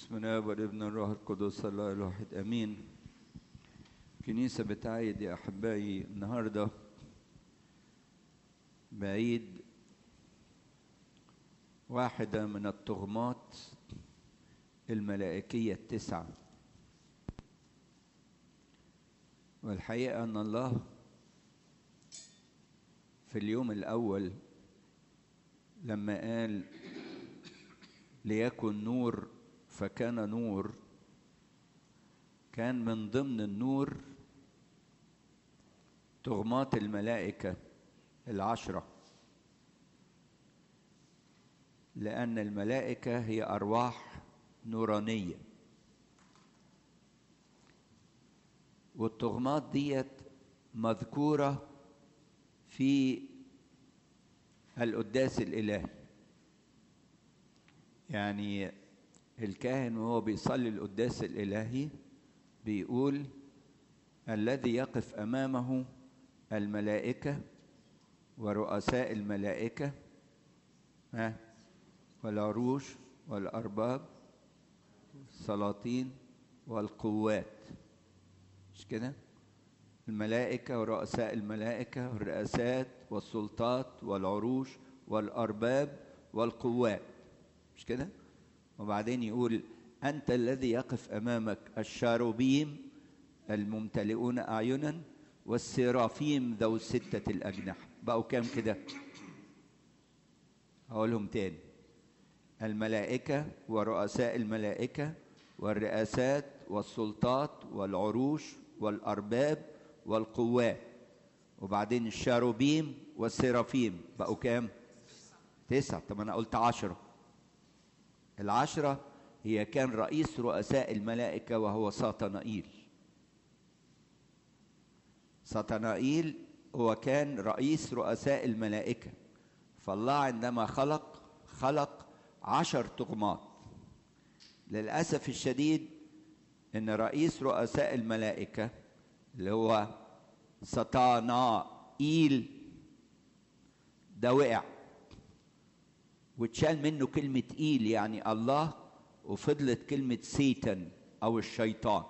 بسم الله والابن الروح القدس الله الواحد امين كنيسة بتعيد يا احبائي النهارده بعيد واحدة من التغمات الملائكية التسعة والحقيقة أن الله في اليوم الأول لما قال ليكن نور فكان نور كان من ضمن النور تغمات الملائكة العشرة لأن الملائكة هي أرواح نورانية والتغمات ديت مذكورة في القداس الإلهي يعني الكاهن وهو بيصلي القداس الإلهي بيقول الذي يقف أمامه الملائكة ورؤساء الملائكة ها والعروش والأرباب السلاطين والقوات مش كده الملائكة ورؤساء الملائكة والرئاسات والسلطات والعروش والأرباب والقوات مش كده وبعدين يقول أنت الذي يقف أمامك الشاروبيم الممتلئون أعينا والسرافيم ذو ستة الأجنحة بقوا كام كده أقولهم تاني الملائكة ورؤساء الملائكة والرئاسات والسلطات والعروش والأرباب والقوات وبعدين الشاروبيم والسرافيم بقوا كام تسعة طب أنا قلت عشرة العشرة هي كان رئيس رؤساء الملائكة وهو ساطنائيل ساطنائيل هو كان رئيس رؤساء الملائكة فالله عندما خلق خلق عشر تغمات للأسف الشديد إن رئيس رؤساء الملائكة اللي هو سطانائيل ده وقع واتشال منه كلمة إيل يعني الله وفضلت كلمة سيتن أو الشيطان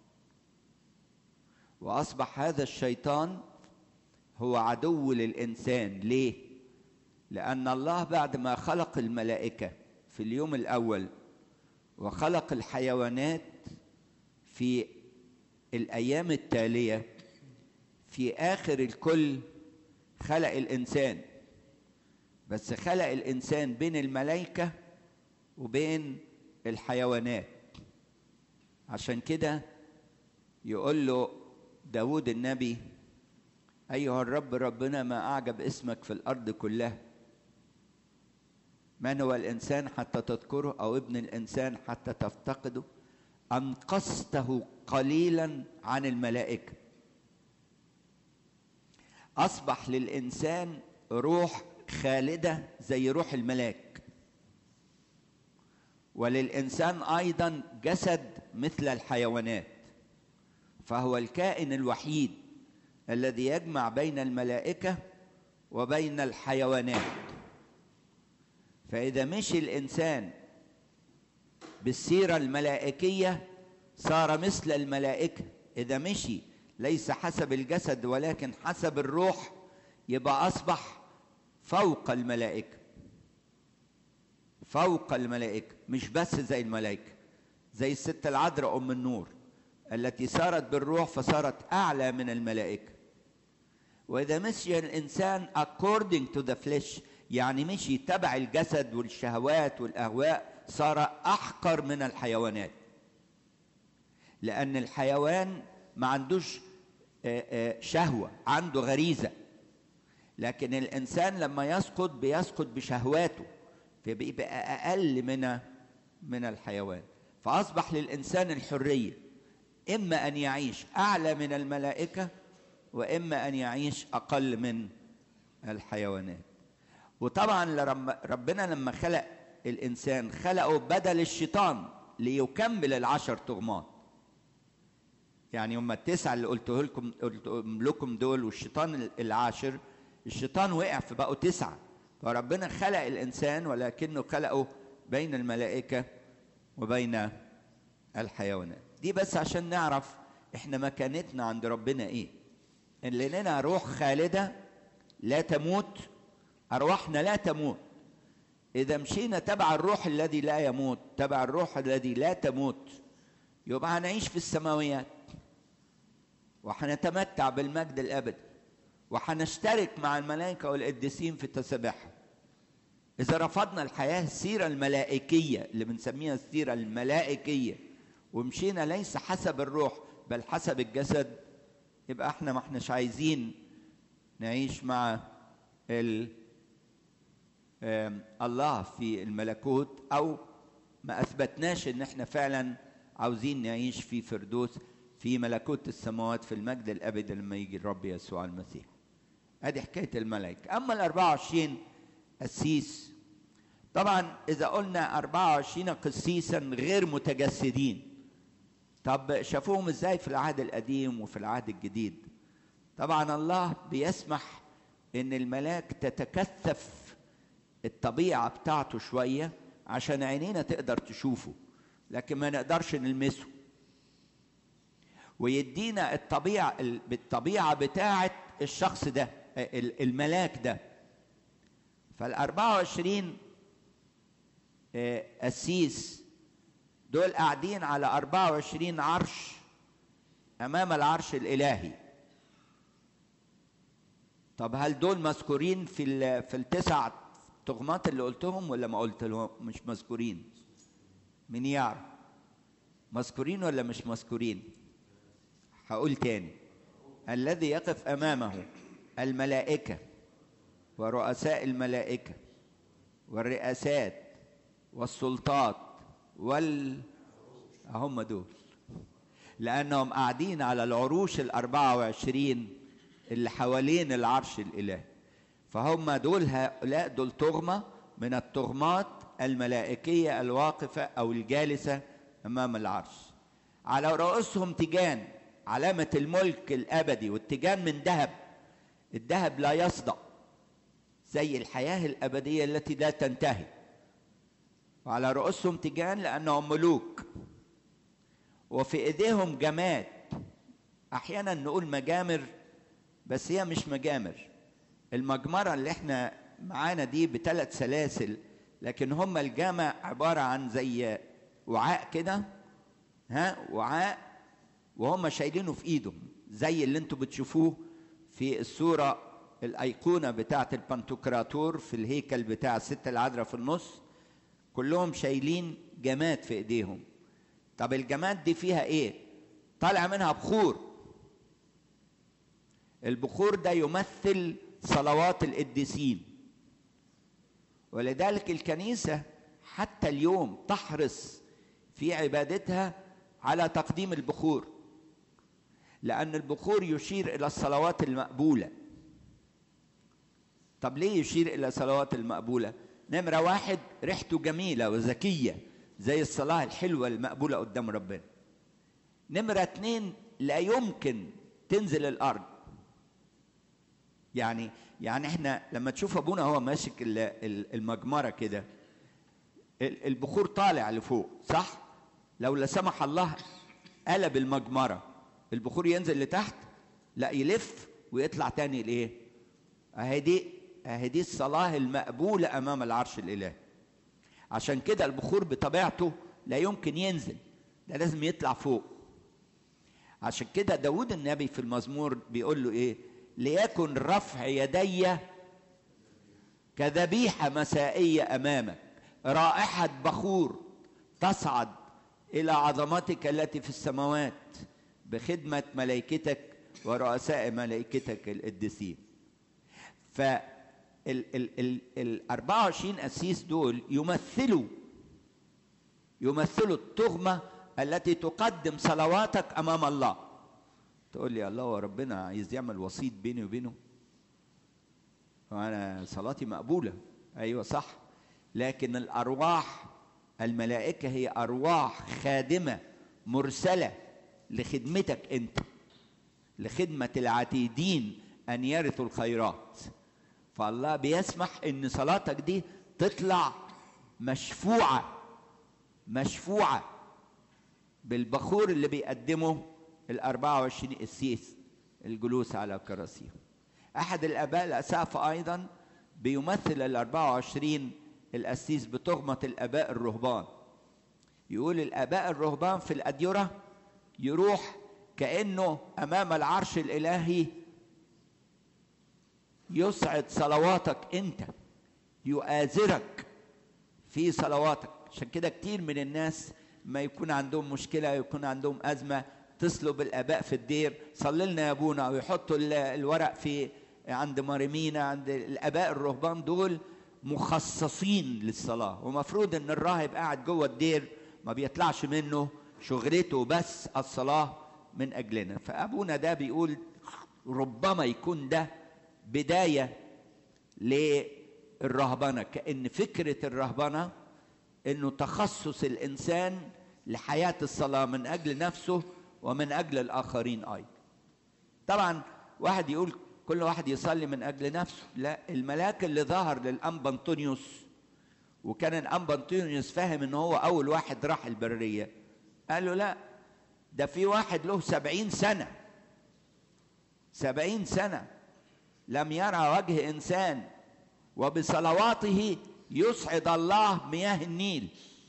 وأصبح هذا الشيطان هو عدو للإنسان ليه؟ لأن الله بعد ما خلق الملائكة في اليوم الأول وخلق الحيوانات في الأيام التالية في آخر الكل خلق الإنسان بس خلق الإنسان بين الملائكة وبين الحيوانات عشان كده يقول له داود النبي أيها الرب ربنا ما أعجب اسمك في الأرض كلها من هو الإنسان حتى تذكره أو ابن الإنسان حتى تفتقده أنقذته قليلا عن الملائكة أصبح للإنسان روح خالدة زي روح الملاك وللإنسان أيضا جسد مثل الحيوانات فهو الكائن الوحيد الذي يجمع بين الملائكة وبين الحيوانات فإذا مشي الإنسان بالسيرة الملائكية صار مثل الملائكة إذا مشي ليس حسب الجسد ولكن حسب الروح يبقى أصبح فوق الملائكة فوق الملائكة مش بس زي الملائكة زي الست العذراء أم النور التي سارت بالروح فصارت أعلى من الملائكة وإذا مشي الإنسان according to the flesh يعني مشي تبع الجسد والشهوات والأهواء صار أحقر من الحيوانات لأن الحيوان ما عندوش شهوة عنده غريزة لكن الإنسان لما يسقط بيسقط بشهواته فبيبقى أقل من من الحيوان فأصبح للإنسان الحرية إما أن يعيش أعلى من الملائكة وإما أن يعيش أقل من الحيوانات وطبعا ربنا لما خلق الإنسان خلقه بدل الشيطان ليكمل العشر تغمات يعني هم التسعة اللي قلته لكم قلتهم لكم دول والشيطان العاشر الشيطان وقع فبقوا تسعة فربنا خلق الإنسان ولكنه خلقه بين الملائكة وبين الحيوانات دي بس عشان نعرف احنا مكانتنا عند ربنا ايه ان لنا روح خالده لا تموت ارواحنا لا تموت اذا مشينا تبع الروح الذي لا يموت تبع الروح الذي لا تموت يبقى هنعيش في السماويات وهنتمتع بالمجد الابدي وهنشترك مع الملائكه والقديسين في تسابيحهم اذا رفضنا الحياه السيره الملائكيه اللي بنسميها السيره الملائكيه ومشينا ليس حسب الروح بل حسب الجسد يبقى احنا ما احناش عايزين نعيش مع ال الله في الملكوت او ما اثبتناش ان احنا فعلا عاوزين نعيش في فردوس في ملكوت السماوات في المجد الابدي لما يجي الرب يسوع المسيح ادي حكايه الملائكه اما ال 24 قسيس طبعا اذا قلنا 24 قسيسا غير متجسدين طب شافوهم ازاي في العهد القديم وفي العهد الجديد طبعا الله بيسمح ان الملاك تتكثف الطبيعه بتاعته شويه عشان عينينا تقدر تشوفه لكن ما نقدرش نلمسه ويدينا الطبيعه بالطبيعه بتاعه الشخص ده الملاك ده فال 24 قسيس دول قاعدين على 24 عرش امام العرش الالهي طب هل دول مذكورين في في التسع تغمات اللي قلتهم ولا ما قلت لهم مش مذكورين مين يعرف مذكورين ولا مش مذكورين هقول تاني الذي يقف امامه الملائكه ورؤساء الملائكه والرئاسات والسلطات وال هم دول لأنهم قاعدين على العروش الأربعة وعشرين اللي حوالين العرش الإلهي فهم دول هؤلاء دول تغمة من التغمات الملائكية الواقفة أو الجالسة أمام العرش على رؤوسهم تيجان علامة الملك الأبدي والتيجان من ذهب الذهب لا يصدأ زي الحياة الأبدية التي لا تنتهي وعلى رؤوسهم تيجان لأنهم ملوك وفي إيديهم جماد أحيانا نقول مجامر بس هي مش مجامر المجمرة اللي احنا معانا دي بثلاث سلاسل لكن هم الجامع عبارة عن زي وعاء كده ها وعاء وهم شايلينه في ايدهم زي اللي انتوا بتشوفوه في الصورة الأيقونة بتاعة البنتوكراتور في الهيكل بتاع الست العذراء في النص كلهم شايلين جماد في ايديهم طب الجماد دي فيها ايه طالع منها بخور البخور ده يمثل صلوات القديسين ولذلك الكنيسة حتى اليوم تحرص في عبادتها على تقديم البخور لأن البخور يشير إلى الصلوات المقبولة طب ليه يشير إلى الصلوات المقبولة؟ نمرة واحد ريحته جميلة وذكية زي الصلاة الحلوة المقبولة قدام ربنا نمرة اتنين لا يمكن تنزل الأرض يعني يعني احنا لما تشوف ابونا هو ماسك المجمره كده البخور طالع لفوق صح لو لا سمح الله قلب المجمره البخور ينزل لتحت لا يلف ويطلع تاني لايه اهي دي اهي دي الصلاه المقبوله امام العرش الالهي عشان كده البخور بطبيعته لا يمكن ينزل ده لازم يطلع فوق عشان كده داود النبي في المزمور بيقول له ايه ليكن رفع يدي كذبيحة مسائية أمامك رائحة بخور تصعد إلى عظمتك التي في السماوات بخدمة ملائكتك ورؤساء ملائكتك القديسين ف ال ال ال ال 24 قسيس دول يمثلوا يمثلوا التهمة التي تقدم صلواتك أمام الله تقول لي الله وربنا عايز يعمل وسيط بيني وبينه وانا صلاتي مقبوله ايوه صح لكن الارواح الملائكه هي ارواح خادمه مرسله لخدمتك انت لخدمه العتيدين ان يرثوا الخيرات فالله بيسمح ان صلاتك دي تطلع مشفوعه مشفوعة بالبخور اللي بيقدمه ال 24 قسيس الجلوس على كراسيهم أحد الآباء الأسافة أيضا بيمثل ال 24 القسيس بتهمة الآباء الرهبان يقول الآباء الرهبان في الأديرة يروح كأنه أمام العرش الإلهي يسعد صلواتك أنت يؤازرك في صلواتك عشان كده كتير من الناس ما يكون عندهم مشكلة يكون عندهم أزمة اتصلوا بالآباء في الدير صلي لنا يا أبونا ويحطوا الورق في عند مريمينا عند الآباء الرهبان دول مخصصين للصلاة ومفروض إن الراهب قاعد جوه الدير ما بيطلعش منه شغلته بس الصلاة من أجلنا فأبونا ده بيقول ربما يكون ده بداية للرهبنة كأن فكرة الرهبنة إنه تخصص الإنسان لحياة الصلاة من أجل نفسه ومن أجل الآخرين أيضا طبعا واحد يقول كل واحد يصلي من أجل نفسه لا الملاك اللي ظهر للأنبا أنطونيوس وكان الأنبا أنطونيوس فاهم إن هو أول واحد راح البرية قال له لا ده في واحد له سبعين سنة سبعين سنة لم يرى وجه إنسان وبصلواته يسعد الله مياه النيل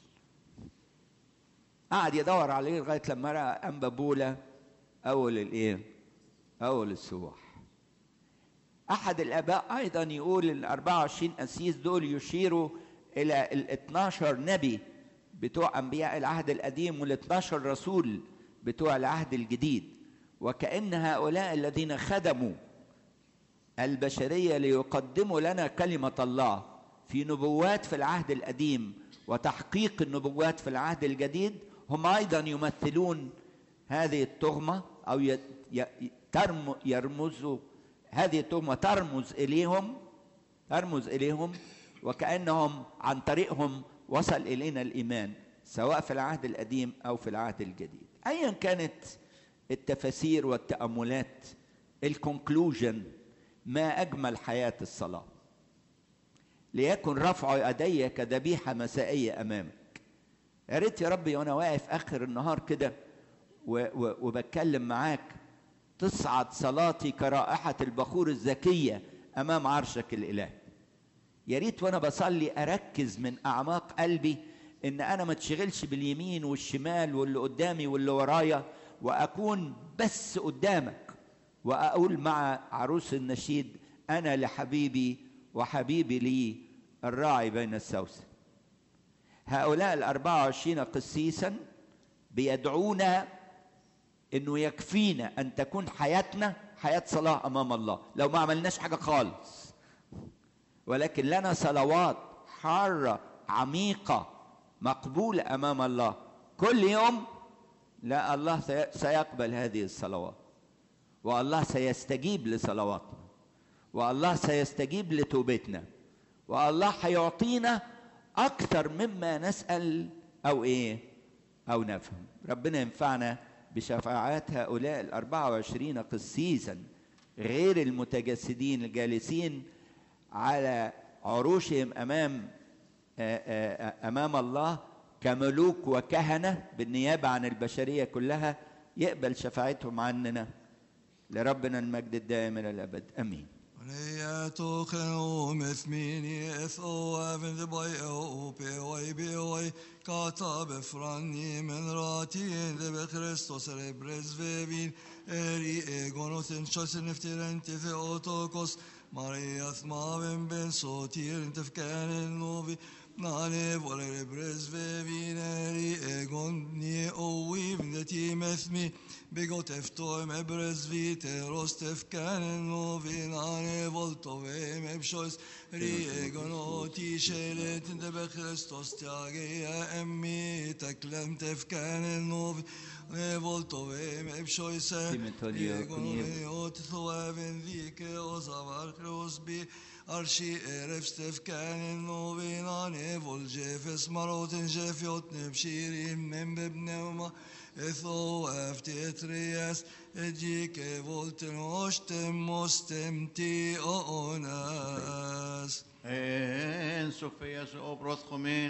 قعد يدور عليه لغاية لما رأى أنبا بولا أول الإيه؟ أول السواح أحد الآباء أيضا يقول ال 24 قسيس دول يشيروا إلى ال 12 نبي بتوع أنبياء العهد القديم وال 12 رسول بتوع العهد الجديد وكأن هؤلاء الذين خدموا البشرية ليقدموا لنا كلمة الله في نبوات في العهد القديم وتحقيق النبوات في العهد الجديد هم أيضا يمثلون هذه التهمة أو يرمزوا هذه التهمة ترمز إليهم ترمز إليهم وكأنهم عن طريقهم وصل إلينا الإيمان سواء في العهد القديم أو في العهد الجديد أيا كانت التفاسير والتأملات الكونكلوجن ما أجمل حياة الصلاة ليكن رفع يدي كذبيحة مسائية أمامك يا ريت يا ربي وأنا واقف آخر النهار كده وبتكلم معاك تصعد صلاتي كرائحة البخور الزكية أمام عرشك الإلهي يا ريت وأنا بصلي أركز من أعماق قلبي إن أنا ما تشغلش باليمين والشمال واللي قدامي واللي ورايا وأكون بس قدامك وأقول مع عروس النشيد أنا لحبيبي وحبيبي لي الراعي بين السوسن هؤلاء الأربعة وعشرين قسيسا بيدعونا انه يكفينا ان تكون حياتنا حياه صلاه امام الله لو ما عملناش حاجه خالص ولكن لنا صلوات حاره عميقه مقبوله امام الله كل يوم لا الله سيقبل هذه الصلوات والله سيستجيب لصلواتنا والله سيستجيب لتوبتنا والله هيعطينا اكثر مما نسال او ايه او نفهم ربنا ينفعنا بشفاعات هؤلاء الأربعة وعشرين قسيسا غير المتجسدين الجالسين على عروشهم أمام أمام الله كملوك وكهنة بالنيابة عن البشرية كلها يقبل شفاعتهم عننا لربنا المجد الدائم إلى الأبد أمين Lejetochen mithmini etho even the boy o pe oi be oi kata befrani men rati de be Christos rebres vevin eri egonotin chosen iftiren te theotokos Marias maven ben sotir tefkan novi Nane vole rebres vevin eri egon ni ovi vindeti methmi Bigot efto me brezvite rostef kanen novin ane volto ve me bshois riegono ti shelet de be Christos tiage ya emmi taklem tef kanen novin ne volto ve me bshois riegono me ot thoaven vike ozavar krosbi Arshi eref stef kanen novin ane vol jefes maroten jefiot nebshirim mem bebneuma Ethå efter Trias, edjike volten ostem mostem ti onas. En Sofia så opråt kommen,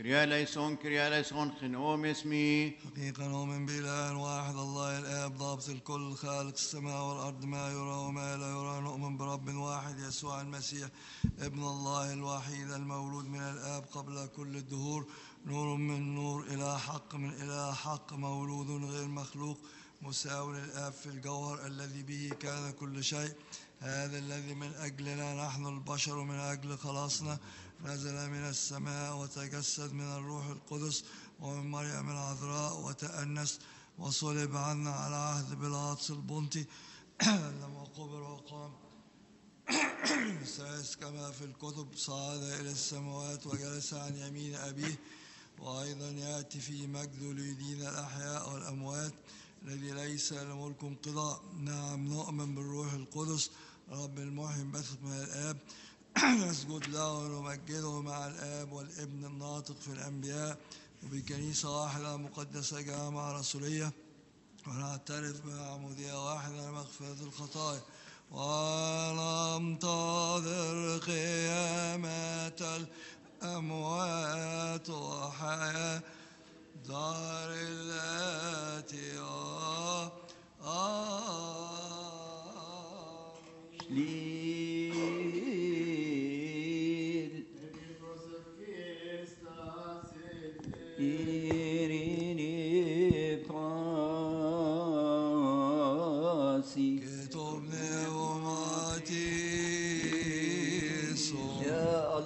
كريا ليسون كريا ليسون خنوم اسمي حقيقة نؤمن بإله واحد الله الآب ضابط الكل خالق السماء والأرض ما يرى وما لا يرى نؤمن برب واحد يسوع المسيح ابن الله الوحيد المولود من الآب قبل كل الدهور نور من نور إلى حق من إلى حق مولود غير مخلوق مساو للآب في الجوهر الذي به كان كل شيء هذا الذي من أجلنا نحن البشر من أجل خلاصنا نزل من السماء وتجسد من الروح القدس ومن مريم العذراء وتأنس وصلب عنا على عهد بيلاطس البنطي لما قبر وقام الثالث كما في الكتب صعد إلى السماوات وجلس عن يمين أبيه وأيضا يأتي في مجد ليدين الأحياء والأموات الذي ليس لملك انقضاء نعم نؤمن بالروح القدس رب المحيي بثق من الآب نسجد له ونمجده مع الآب والابن الناطق في الأنبياء وبكنيسة واحدة مقدسة جامعة رسولية ونعترف بعمودية واحدة لمغفرة الخطايا وننتظر قيامة الأموات وحياة دار الآتية آمين شليم